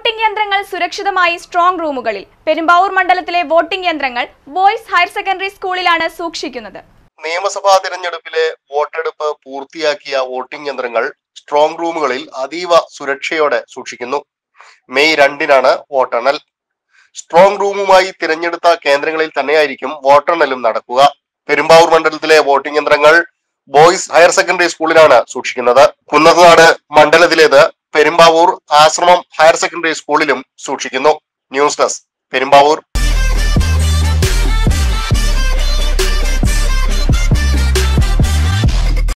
voting യന്ത്രങ്ങൾ സുരക്ഷിതമായി strong റൂമുകളിൽ Perumbavoor മണ്ഡലത്തിലെ വോട്ടിംഗ് യന്ത്രങ്ങൾ ബോയ്സ് ഹയർ സെക്കൻഡറി സ്കൂളിലാണ് സൂക്ഷിക്കുന്നത് നിയമസഭാ തിരഞ്ഞെടുപ്പിലെ വോട്ടെടുപ്പ് പൂർത്തിയാക്കിയ വോട്ടിംഗ് യന്ത്രങ്ങൾ സ്ട്രോങ് റൂമുകളിൽ അതീവ സുരക്ഷയോടെ സൂക്ഷിക്കുന്നു മെയ് രണ്ടിനാണ് വോട്ടെണ്ണൽ സ്ട്രോങ് റൂമുമായി തിരഞ്ഞെടുത്ത കേന്ദ്രങ്ങളിൽ തന്നെയായിരിക്കും വോട്ടെണ്ണലും നടക്കുക പെരുമ്പാവൂർ മണ്ഡലത്തിലെ വോട്ടിംഗ് യന്ത്രങ്ങൾ ബോയ്സ് ഹയർ സെക്കൻഡറി സ്കൂളിലാണ് സൂക്ഷിക്കുന്നത് കുന്നത്തനാട് മണ്ഡലത്തിലേത് പെരുമ്പാവൂർ ആശ്രമം ഹയർ സെക്കൻഡറി സ്കൂളിലും സൂക്ഷിക്കുന്നു ന്യൂസ് ഡെസ്ക് പെരുമ്പാവൂർ